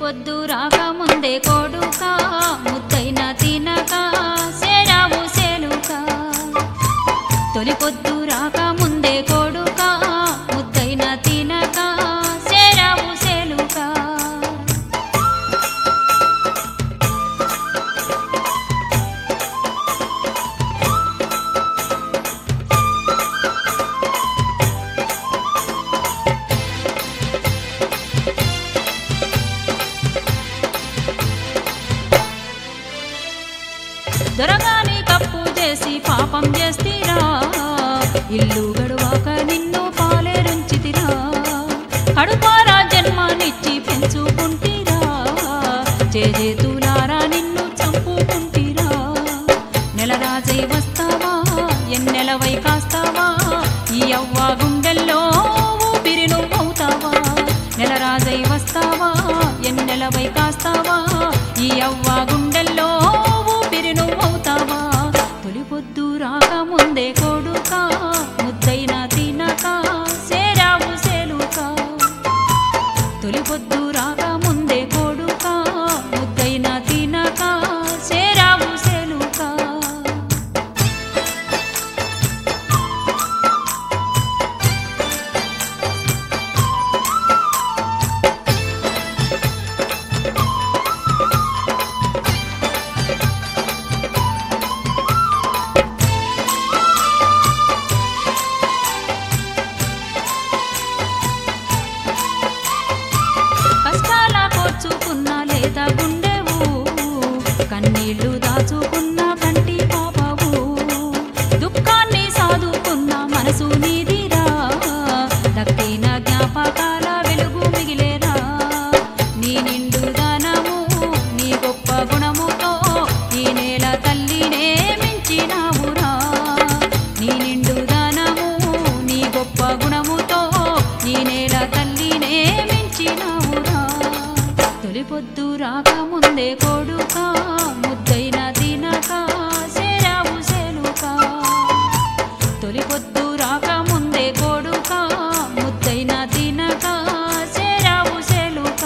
పొద్దు రాక ముందే కొడుక ముద్దైన తినక సేరావు సేలుక తొలి పొద్దు రాక ముందే కొడుక ముద్దైన తినక సేరావు సేలుక దొరగాని కప్పు చేసి పాపం చేస్తీరా ఇల్లు గడువాక నిన్ను పాలేరుంచితిరా కడుపారా జన్మనిచ్చి పెంచుకుంటీరా చేజేతులారా నిన్ను చంపుకుంటీరా నెలరాజై వస్తావా ఎన్నెలవై కాస్తావా ఈ అవ్వ గుండెల్లో ఊపిరి నువ్వవుతావా నెలరాజై వస్తావా ఎన్నెలవై కాస్తావా ఈ అవ్వ గుండెల్లో ఊపిరి నువ్వవుతావా తొలి పొద్దు రాక ముందే కొడుక ముద్దైన తినక సేరావు సేలుక తొలి పొద్దు రాక ముందే కొడుక ముద్దైన తినక సేరావు సేలుక కష్టాల కోర్చుకున్న లేత గుండెవు కన్నీళ్లు దాచుకున్న కంటి పాపవు దుఃఖాన్ని సాదుకున్న మనసు నీదిరా దక్కిన జ్ఞాపకాల వెలుగు మిగిలేరా నీ నిండు దానము నీ గొప్ప గుణముతో ఈ నేల తల్లినే మించినావురా నీ నిండు దానము నీ గొప్ప గుణముతో ఈ నేల తల్లినే మించినావురా తొలి పొద్దు రాక ముందే కొడుక ముద్దైన తినక సేరావు సేలుక తొలి పొద్దు రాక ముందే కొడుక ముద్దైన తినక సేరావు సేలుక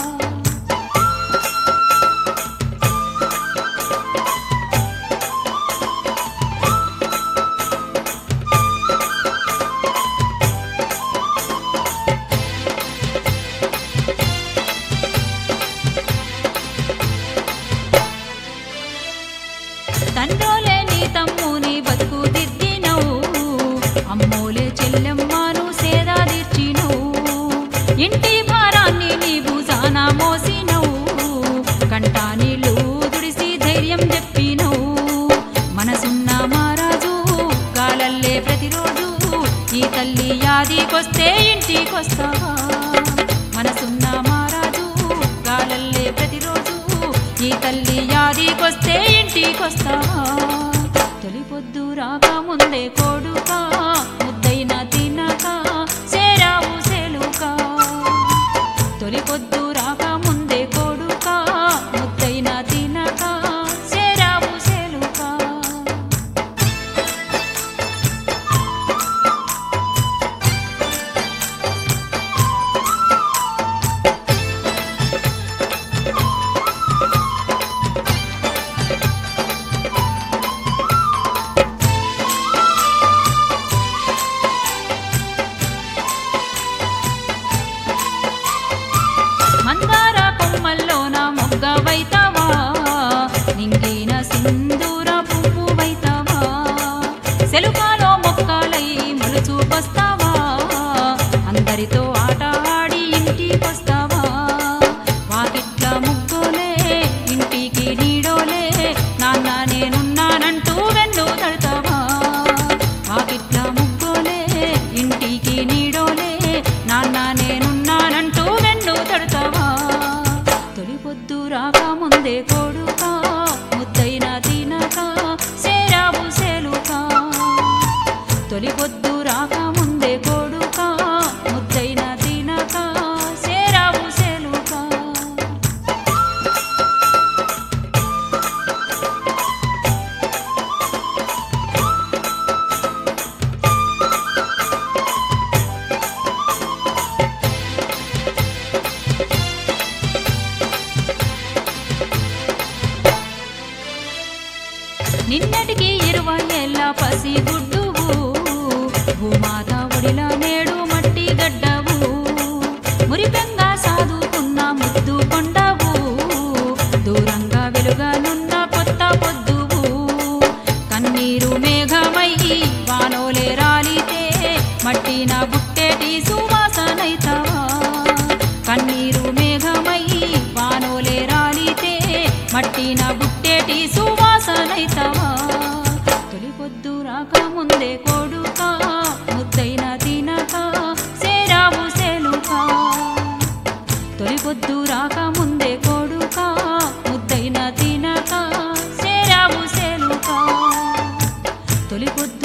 తండ్రోలే నీ తమ్ముని బతుకు దిద్దినవు అమ్మోలే చెల్లెమ్మను సేదా తీర్చినవు ఇంటి భారాన్ని నీ భుజాన మోసినవు కంటా నీళ్ళు దుడిసి ధైర్యం చెప్పినవు మనసున్న మారాజు గాలల్లే ప్రతిరోజు ఈ తల్లి యాదికొస్తే ఇంటికొస్తావా మనసున్న మారాజు గాలల్లే ప్రతిరోజు ఈ తల్లి యాదికొస్తే ఇంటికొస్తావా తొలి పొద్దు రాక ముందే కొడుక ముద్దైన తినక సేరావు సేలుక తొలి పొద్దు రాక ముందే కొడుక ముద్దైన తినక సేరావు సేలుక మందార కొమ్మల్లోన మొగ్గవైతావా నింగిన సింధూర పువ్వువైతావా సెలుకాలో మొక్కలై మొలుచూపొస్తావా అందరితో ఆట ఆడి ఇంటికొస్తావా వాకిట్ల ముగ్గులే ఇంటికి నీడోలే నాన్న నేనున్నానంటూ వెన్ను తడతావా వాకిట్ల ముగ్గులే ఇంటికి నీడోలే నాన్న నేనున్నానంటూ వెన్ను తడతావా తొలి పొద్దు రాక ముందే కొడుక ముద్దైన తినక సేరావు సేలుక తొలి పొద్దు రాక ముందే కొడుక ముద్దైన తినక సేరావు సేలుక మేఘమై వానోలే రాలితే మట్టిన బుట్టేటి సువాసనైతవా కన్నీరు మేఘమై వానోలే రాలితే మట్టిన బుట్టేటి సువాసనైతవా తొలి పొద్దు రాక ముందే కొడుక ముద్దైన తినక సేరావు సేలుకా తొలి పొద్దు రాక ముందే కొడుక ముద్దైన తినక సేరావు సేలుకా తొలి పొద్దు